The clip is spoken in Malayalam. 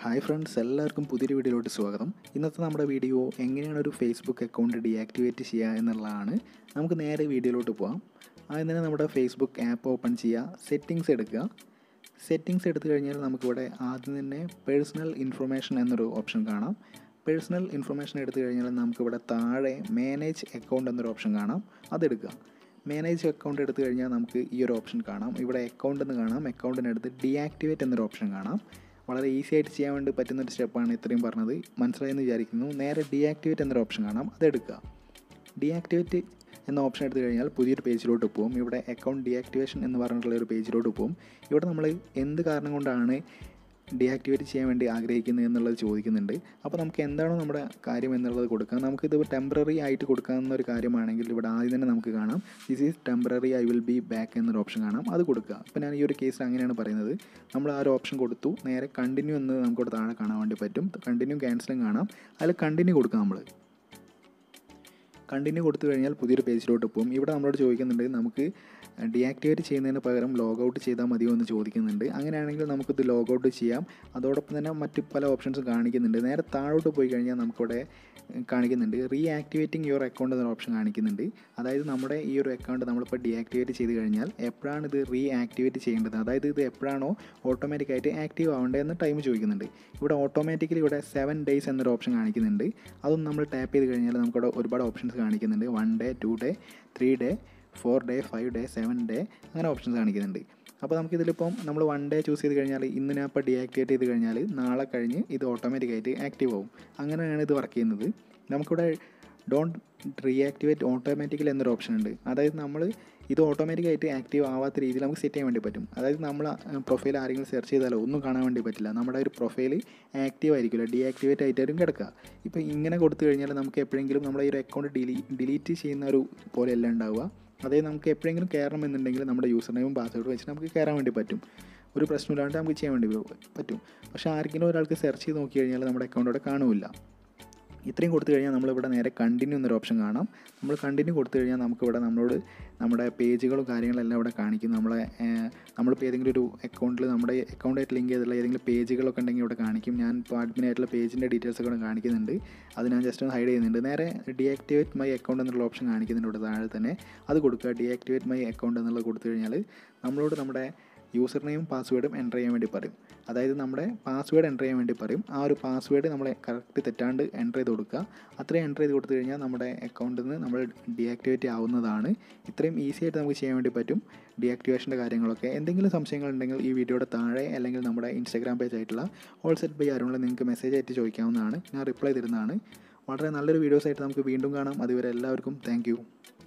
ഹായ് ഫ്രണ്ട്സ് എല്ലാവർക്കും പുതിയൊരു വീഡിയോയിലോട്ട് സ്വാഗതം ഇന്നത്തെ നമ്മുടെ വീഡിയോ എങ്ങനെയാണ് ഒരു ഫേസ്ബുക്ക് അക്കൗണ്ട് ഡീആക്ടിവേറ്റ് ചെയ്യുക എന്നുള്ളതാണ് നമുക്ക് നേരെ വീഡിയോയിലോട്ട് പോകാം ആദ്യം തന്നെ നമ്മുടെ ഫേസ്ബുക്ക് ആപ്പ് ഓപ്പൺ ചെയ്യുക സെറ്റിങ്സ് എടുക്കുക സെറ്റിങ്സ് എടുത്തു കഴിഞ്ഞാൽ നമുക്കിവിടെ ആദ്യം തന്നെ പേഴ്സണൽ ഇൻഫർമേഷൻ എന്നൊരു ഓപ്ഷൻ കാണാം പേഴ്സണൽ ഇൻഫർമേഷൻ എടുത്തു കഴിഞ്ഞാൽ നമുക്കിവിടെ താഴെ മാനേജ് അക്കൗണ്ട് എന്നൊരു ഓപ്ഷൻ കാണാം അതെടുക്കുക മാനേജ് അക്കൗണ്ട് എടുത്തു കഴിഞ്ഞാൽ നമുക്ക് ഈ ഒരു ഓപ്ഷൻ കാണാം ഇവിടെ അക്കൗണ്ട് എന്ന് കാണാം അക്കൗണ്ടിനടുത്ത് ഡീആക്ടിവേറ്റ് എന്നൊരു ഓപ്ഷൻ കാണാം വളരെ ഈസി ആയിട്ട് ചെയ്യാൻ വേണ്ടി പറ്റുന്ന ഒരു സ്റ്റെപ്പാണ് ഇത്രയും പറഞ്ഞത് മനസ്സിലായെന്ന് വിചാരിക്കുന്നു നേരെ ഡീആക്ടിവേറ്റ് എന്നൊരു ഓപ്ഷൻ കാണാം അതെടുക്കുക ഡീആക്ടിവേറ്റ് എന്ന ഓപ്ഷൻ എടുത്തു കഴിഞ്ഞാൽ പുതിയൊരു പേജിലോട്ട് പോകും ഇവിടെ അക്കൗണ്ട് ഡീആക്ടിവേഷൻ എന്ന് പറഞ്ഞിട്ടുള്ള ഒരു പേജിലോട്ട് പോകും ഇവിടെ നമ്മൾ എന്ത് കാരണം കൊണ്ടാണ് ഡീആക്ടിവേറ്റ് ചെയ്യാൻ വേണ്ടി ആഗ്രഹിക്കുന്നത് എന്നുള്ളത് ചോദിക്കുന്നുണ്ട് അപ്പോൾ നമുക്ക് എന്താണോ നമ്മുടെ കാര്യം എന്നുള്ളത് കൊടുക്കാം നമുക്കിത് ടെമ്പററി ആയിട്ട് കൊടുക്കാവുന്ന ഒരു കാര്യമാണെങ്കിൽ ഇവിടെ ആദ്യം തന്നെ നമുക്ക് കാണാം this is temporary I will be back എന്നൊരു ഓപ്ഷൻ കാണാം അത് കൊടുക്കുക ഇപ്പോൾ ഞാൻ ഈ ഒരു കേസിൽ അങ്ങനെയാണ് പറയുന്നത് നമ്മൾ ആ ഒരു ഓപ്ഷൻ കൊടുത്തു നേരെ കണ്ടിന്യൂ എന്ന് നമുക്കിവിടെ താഴെ കാണാൻ വേണ്ടി പറ്റും കണ്ടിന്യൂ ക്യാൻസലും കാണാം അതിൽ കണ്ടിന്യൂ കൊടുക്കാം നമ്മൾ കണ്ടിന്യൂ കൊടുത്തു കഴിഞ്ഞാൽ പുതിയൊരു പേജിലോട്ട് പോകും ഇവിടെ നമ്മളോട് ചോദിക്കുന്നുണ്ട് നമുക്ക് ഡീആക്ടിവേറ്റ് ചെയ്യുന്നതിന് പകരം ലോഗ് ഔട്ട് ചെയ്താൽ മതിയോ എന്ന് ചോദിക്കുന്നുണ്ട് അങ്ങനെയാണെങ്കിൽ നമുക്കിത് ലോഗ് ഔട്ട് ചെയ്യാം അതോടൊപ്പം തന്നെ മറ്റ് പല ഓപ്ഷൻസും കാണിക്കുന്നുണ്ട് നേരെ താഴോട്ട് പോയി കഴിഞ്ഞാൽ നമുക്കിവിടെ കാണിക്കുന്നുണ്ട് റീ ആക്ടിവേറ്റിംഗ് യുവർ അക്കൗണ്ട് എന്നൊരു ഓപ്ഷൻ കാണിക്കുന്നുണ്ട് അതായത് നമ്മുടെ ഈ ഒരു അക്കൗണ്ട് നമ്മളിപ്പോൾ ഡീആക്ടിവേറ്റ് ചെയ്ത് കഴിഞ്ഞാൽ എപ്പോഴാണ് ഇത് റീ ആക്ടിവേറ്റ് ചെയ്യേണ്ടത് അതായത് ഇത് എപ്പോഴാണോ ഓട്ടോമാറ്റിക്കായിട്ട് ആക്റ്റീവ് ആവേണ്ടതെന്ന് ടൈം ചോദിക്കുന്നുണ്ട് ഇവിടെ ഓട്ടോമാറ്റിക്കലി ഇവിടെ സെവൻ ഡേയ്സ് എന്നൊരു ഓപ്ഷൻ കാണിക്കുന്നുണ്ട് അതൊന്നും നമ്മൾ ടാപ്പ് ചെയ്ത് കഴിഞ്ഞാൽ നമുക്കിവിടെ ഒരുപാട് ഓപ്ഷൻസ് കാണിക്കുന്നുണ്ട് one day two day three day four day five day seven day അങ്ങനെ ഓപ്ഷൻസ് കാണിക്കുന്നുണ്ട് അപ്പോൾ നമുക്കിതിലിപ്പം നമ്മൾ വൺ ഡേ ചൂസ് ചെയ്ത് കഴിഞ്ഞാൽ ഇന്ന് ഞാൻ ഇപ്പോൾ ഡീആക്ടിവേറ്റ് ചെയ്ത് കഴിഞ്ഞാൽ നാളെ കഴിഞ്ഞ് ഇത് ഓട്ടോമാറ്റിക്കായിട്ട് ആക്റ്റീവ് ആവും അങ്ങനെയാണ് ഇത് വർക്ക് ചെയ്യുന്നത് നമുക്കിവിടെ ഡോണ്ട് റീആക്ടിവേറ്റ് ഓട്ടോമാറ്റിക്കലി എന്നൊരു ഓപ്ഷൻ ഉണ്ട് അതായത് നമ്മൾ ഇത് ഓട്ടോമാറ്റിക്കായിട്ട് ആക്റ്റീവ് ആവാത്ത രീതിയിൽ നമുക്ക് സെറ്റ് ചെയ്യാൻ വേണ്ടി പറ്റും അതായത് നമ്മൾ പ്രൊഫൈൽ ആരെങ്കിലും സെർച്ച് ചെയ്താലോ ഒന്നും കാണാൻ വേണ്ടി പറ്റില്ല നമ്മുടെ ഒരു പ്രൊഫൈൽ ആക്റ്റീവ് ആയിരിക്കില്ല ഡീആക്ടിവേറ്റ് ആയിട്ടായിരിക്കും കിടക്കുക ഇപ്പോൾ ഇങ്ങനെ കൊടുത്തു കഴിഞ്ഞാൽ നമുക്ക് എപ്പോഴെങ്കിലും നമ്മുടെ ഈ ഒരു അക്കൗണ്ട് ഡിലീ ഡിലീറ്റ് ചെയ്യുന്ന ഒരു പോലെയല്ല ഉണ്ടാവുക അതായത് നമുക്ക് എപ്പോഴെങ്കിലും കയറണം എന്നുണ്ടെങ്കിൽ നമ്മുടെ യൂസർ നെയിമും പാസ്വേഡും വെച്ച് നമുക്ക് കയറാൻ വേണ്ടി പറ്റും ഒരു പ്രശ്നമില്ലാണ്ട് നമുക്ക് ചെയ്യാൻ വേണ്ടി പറ്റും പക്ഷേ ആർക്കെങ്കിലും ഒരാൾക്ക് സെർച്ച് ചെയ്ത് നോക്കി കഴിഞ്ഞാൽ നമ്മുടെ അക്കൗണ്ട് അവിടെ കാണില്ല ഇത്രയും കൊടുത്തു കഴിഞ്ഞാൽ നമ്മളിവിടെ നേരെ കണ്ടിന്യൂ എന്നൊരു ഓപ്ഷൻ കാണാം നമ്മൾ കണ്ടിന്യൂ കൊടുത്തു കഴിഞ്ഞാൽ നമുക്കിവിടെ നമ്മളോട് നമ്മുടെ പേജുകളും കാര്യങ്ങളെല്ലാം ഇവിടെ കാണിക്കും നമ്മളെ നമ്മളിപ്പോൾ ഏതെങ്കിലും ഒരു അക്കൗണ്ടിൽ നമ്മുടെ അക്കൗണ്ടായിട്ട് ലിങ്ക് ചെയ്തിട്ടുള്ള ഏതെങ്കിലും പേജുകളൊക്കെ ഉണ്ടെങ്കിൽ ഇവിടെ കാണിക്കും ഞാൻ ഇപ്പോൾ അഡ്മിൻ ആയിട്ടുള്ള പേജിൻ്റെ ഡീറ്റെയിൽസ് ഒക്കെ ഇവിടെ കാണിക്കുന്നുണ്ട് അത് ഞാൻ ജസ്റ്റ് ഒന്ന് ഹൈഡ് ചെയ്യുന്നുണ്ട് നേരെ ഡീആക്ടിവേറ്റ് മൈ അക്കൗണ്ട് എന്നുള്ള ഓപ്ഷൻ കാണിക്കുന്നുണ്ട് ഇവിടെ താഴെ തന്നെ അത് കൊടുക്കുക ഡീആക്ടിവേറ്റ് മൈ അക്കൗണ്ട് എന്നുള്ളത് കൊടുത്തു കഴിഞ്ഞാൽ നമ്മളോട് നമ്മുടെ യൂസർ നെയിം പാസ്വേഡും എൻ്റർ ചെയ്യാൻ വേണ്ടി പറയും അതായത് നമ്മുടെ പാസ്വേഡ് എൻ്റർ ചെയ്യാൻ വേണ്ടി പറയും ആ ഒരു പാസ്വേഡ് നമ്മൾ കറക്റ്റ് തെറ്റാണ്ട് എൻ്റർ ചെയ്ത് കൊടുക്കുക അത്രയും എൻ്റർ ചെയ്ത് കൊടുത്തു കഴിഞ്ഞാൽ നമ്മുടെ അക്കൗണ്ടിൽ നിന്ന് നമ്മൾ ഡീആക്ടിവേറ്റ് ആവുന്നതാണ് ഇത്രയും ഈസി ആയിട്ട് നമുക്ക് ചെയ്യാൻ വേണ്ടി പറ്റും ഡീആക്ടിവേഷൻ്റെ കാര്യങ്ങളൊക്കെ എന്തെങ്കിലും സംശയങ്ങളുണ്ടെങ്കിൽ ഈ വീഡിയോയുടെ താഴെ അല്ലെങ്കിൽ നമ്മുടെ ഇൻസ്റ്റാഗ്രാം പേജ് ആയിട്ടുള്ള ഓൾ സെറ്റ് ബൈ ആരുള്ള നിങ്ങൾക്ക് മെസ്സേജ് ആയിട്ട് ചോദിക്കാവുന്നതാണ് ഞാൻ റിപ്ലൈ തരുന്നതാണ് വളരെ നല്ലൊരു വീഡിയോസ് ആയിട്ട് നമുക്ക് വീണ്ടും കാണാം അതുവരെ എല്ലാവർക്കും താങ്ക്